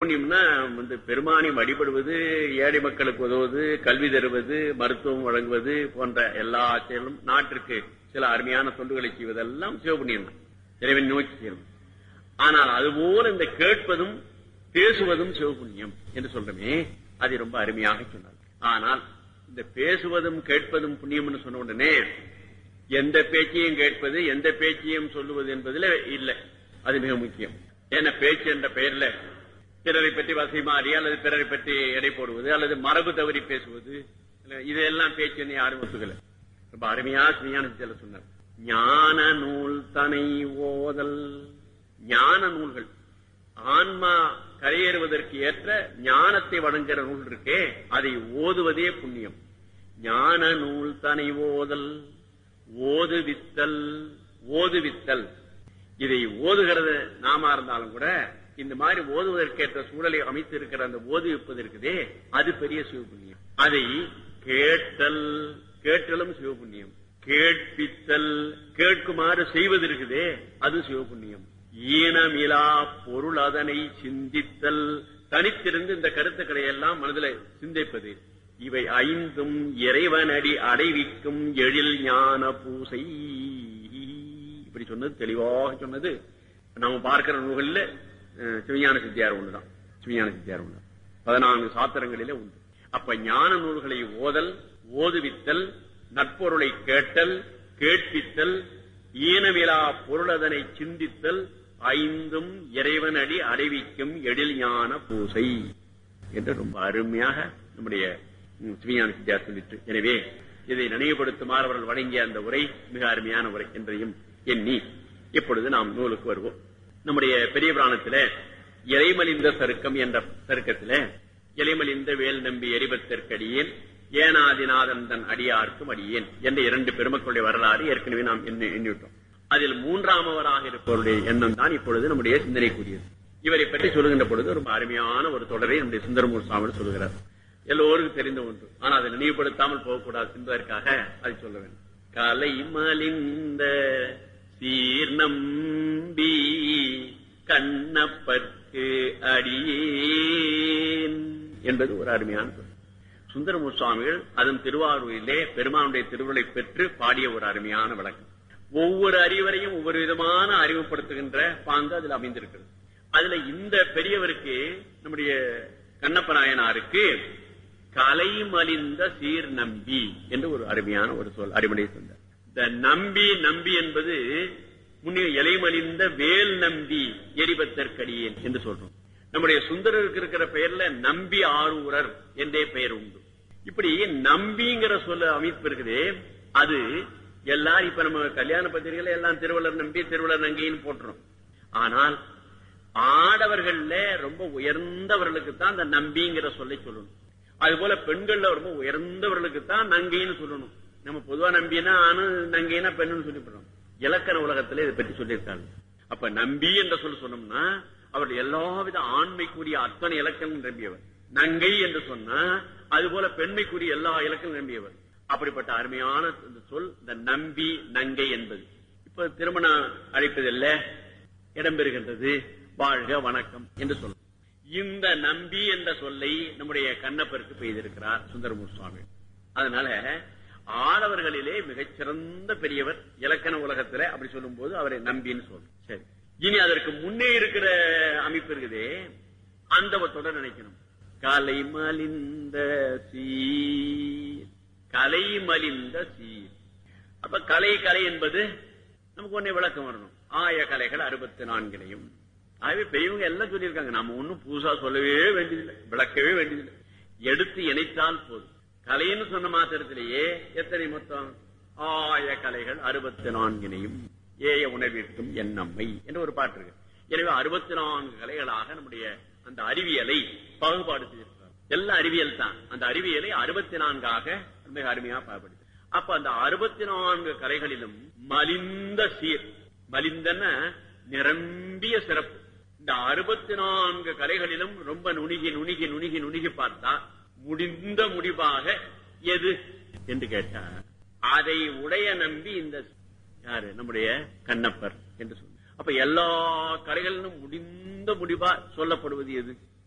சிவபுண்ணியம்னா வந்து பெருமானி வழிபடுவது ஏழை மக்களுக்கு உதவுவது கல்வி தருவது மருத்துவம் வழங்குவது போன்ற எல்லா செயலும் நாட்டிற்கு சில அருமையான தொண்டுகளை செய்வதெல்லாம் சிவபுண்ணியம் தான் இறைவன் நோக்கி செய்யணும் ஆனால் அதுபோல இந்த கேட்பதும் பேசுவதும் சிவபுண்ணியம் என்று சொல்றமே அது ரொம்ப அருமையாக சொன்னார் ஆனால் இந்த பேசுவதும் கேட்பதும் புண்ணியம்னு சொன்ன உடனே எந்த பேச்சையும் கேட்பது எந்த பேச்சையும் சொல்லுவது என்பதுல இல்லை அது மிக முக்கியம் ஏன்னா பேச்சு என்ற பெயர்ல பிறரை பற்றி வசை மாறி அல்லது பிறரை பற்றி எடை போடுவது அல்லது மரபு தவறி பேசுவது இல்ல, இதெல்லாம் பேச்சுன்னு யாரும் ஒத்துக்கல ரொம்ப அருமையா ஸ்ரீயான சொன்னார் ஞான நூல் தனை ஓதல் ஞான நூல்கள் ஆன்மா கரையேறுவதற்கு ஏற்ற ஞானத்தை வழங்குகிற நூல் இருக்கே அதை ஓதுவதே புண்ணியம் ஞான நூல் தனை ஓதல் ஓதுவித்தல் ஓதுவித்தல் இதை ஓதுகிறது நாம இருந்தாலும் கூட இந்த மாதிரி ஓதுவதற்கேற்ற சூழலை அமைத்து இருக்கிற அந்த ஓதுவிப்பது இருக்குதே அது பெரிய சிவபுண்ணியம் அதை கேட்டல் கேட்டலும் சிவபுண்ணியம் கேட்பித்தல் கேட்குமாறு செய்வது இருக்குதே அது சிவபுண்ணியம் ஈனமிலா பொருள் அதனை சிந்தித்தல் தனித்திருந்து இந்த கருத்துக்களை எல்லாம் மனதில் சிந்திப்பது இவை ஐந்தும் இறைவனடி அடைவிக்கும் எழில் ஞான பூசை இப்படி சொன்னது தெளிவாக சொன்னது நம்ம பார்க்கிற நூல்களில் அஹ், சிவஞான சித்தியார் ஒண்ணுதான் சிவஞான சித்தியார் ஒண்ணு பதினான்கு சாத்திரங்களிலே உண்டு அப்ப ஞான நூல்களை ஓதல் ஓதுவித்தல் நட்பொருளை கேட்டல் கேட்பித்தல் ஈனவிலா பொருளதனை சிந்தித்தல் ஐந்தும் இறைவனடி அடைவிக்கும் எழில் ஞான பூசை என்று ரொம்ப அருமையாக நம்முடைய ம், சிவஞான சித்தியார் சொல்லிட்டு எனவே இதை நினைவுபடுத்துமாறு அவர்கள் வழங்கிய அந்த உரை மிக அருமையான உரை என்றையும் எண்ணி இப்பொழுது நாம் நூலுக்கு வருவோம் நம்முடைய பெரிய புராணத்தில இறைமலிந்த சருக்கம் என்ற சருக்கத்தில இலைமலிந்த வேல் நம்பி எரிபத்திற்கடியேன் ஏனாதிநாதன் தன் அடியார்க்கும் அடியேன் என்ற இரண்டு பெருமக்களுடைய வரலாறு ஏற்கனவே நாம் எண்ணி- எண்ணிவிட்டோம் அதில் மூன்றாமவராக இருப்பவருடைய எண்ணம் தான் இப்பொழுது நம்முடைய சிந்தனைக்குரியது இவரை பற்றி சொல்லுகின்ற பொழுது ரொம்ப அருமையான ஒரு தொடரை நம்முடைய சுந்தரமூர் சுவாமி சொல்லுகிறார் எல்லோருக்கும் தெரிந்த ஒன்று ஆனால் அதை நினைவுபடுத்தாமல் போகக்கூடாது என்பதற்காக அதை சொல்ல வேண்டும் கலை மலிந்த சீர்நம்பி கண்ணப்பற்கு அடியேன் என்பது ஒரு அருமையான சொல் சுந்தரமூர் சுவாமிகள் அதன் திருவாரூரிலே பெருமானுடைய திருவுருளை பெற்று பாடிய ஒரு அருமையான விளக்கம் ஒவ்வொரு அறிவரையும் ஒவ்வொரு விதமான அறிவுப்படுத்துகின்ற பாங்கு அதில் அமைந்திருக்கிறது அதுல இந்த பெரியவருக்கு நம்முடைய கண்ணப்ப நாயனாருக்கு கலை மலிந்த சீர் நம்பி என்று ஒரு அருமையான ஒரு சொல் அறிவுரை சொன்னார் இந்த நம்பி நம்பி என்பது முன்னே இலைமலிந்த வேல் நம்பி எரிபத்தற்கடியேன் என்று சொல்றோம் நம்முடைய சுந்தரருக்கு இருக்கிற பெயர்ல நம்பி ஆரூரர் என்றே பெயர் உண்டு இப்படி நம்பிங்கிற சொல்ல அமைப்பு இருக்குது அது எல்லாரும் இப்ப நம்ம கல்யாண பத்திரிகையில எல்லாம் திருவள்ளுவர் நம்பி திருவள்ளுவர் நங்கின்னு போட்டுறோம் ஆனால் ஆடவர்கள்ல ரொம்ப உயர்ந்தவர்களுக்கு தான் அந்த நம்பிங்கிற சொல்லை சொல்லணும் அது போல பெண்கள்ல ரொம்ப உயர்ந்தவர்களுக்கு தான் நங்கைன்னு சொல்லணும் நம்ம பொதுவா நம்பினா ஆணு நங்கைனா பெண்ணுன்னு சொல்லிவிடுறோம் இலக்கண உலகத்துல இதை பற்றி சொல்லியிருக்காங்க அப்ப நம்பி என்ற சொல் சொன்னோம்னா அவர் எல்லாவித ஆண்மைக்குரிய அத்தனை இலக்கணம் நிரம்பியவர் நங்கை என்று சொன்னா அது போல பெண்மைக்குரிய எல்லா இலக்கணம் நிரம்பியவர் அப்படிப்பட்ட அருமையான இந்த சொல் இந்த நம்பி நங்கை என்பது இப்ப திருமணம் அழைப்பதில்ல இடம்பெறுகின்றது வாழ்க வணக்கம் என்று சொல்லும் இந்த நம்பி என்ற சொல்லை நம்முடைய கண்ணப்பருக்கு பெய்திருக்கிறார் சுந்தரமூர் சுவாமி அதனால ஆடவர்களிலே மிகச்சிறந்த பெரியவர் இலக்கண உலகத்துல அப்படி சொல்லும் போது அவரை நம்பின்னு சொல்றோம் சரி இனி அதற்கு முன்னே இருக்கிற அமைப்பு இருக்குதே அந்த ஒரு தொடர் நினைக்கணும் கலை மலிந்த சீர் கலை மலிந்த சீர் அப்ப கலை கலை என்பது நமக்கு ஒன்னே விளக்கம் வரணும் ஆய கலைகள் அறுபத்தி நான்கிலையும் ஆகவே பெரியவங்க எல்லாம் சொல்லியிருக்காங்க நம்ம ஒண்ணும் புதுசா சொல்லவே வேண்டியதில்லை விளக்கவே வேண்டியதில்லை எடுத்து இணைத்தால் போதும் கலைன்னு சொன்ன மாத்திரத்திலேயே எத்தனை மொத்தம் ஆய கலைகள் அறுபத்தி நான்கினையும் ஏய உணவிற்கும் எண்ணம்மை என்று ஒரு பாட்டு இருக்கு எனவே அறுபத்தி நான்கு கலைகளாக நம்முடைய அந்த அறிவியலை பாகுபாடு செய்திருக்கிறார் எல்லாம் அறிவியல் தான் அந்த அறிவியலை அறுபத்தி நான்காக மிக அருமையா பாகுபடுது அப்ப அந்த அறுபத்தி நான்கு கலைகளிலும் மலிந்த சீர் மலிந்தன நிரம்பிய சிறப்பு இந்த அறுபத்தி நான்கு கலைகளிலும் ரொம்ப நுணுகி நுணுகி நுணுகி நுணுகி பார்த்தா முடிந்த முடிவாக எது என்று கேட்டா அதை உடைய நம்பி இந்த யாரு நம்முடைய கண்ணப்பர் என்று சொன்ன அப்ப எல்லா கலைகளிலும் முடிந்த முடிவா சொல்லப்படுவது எது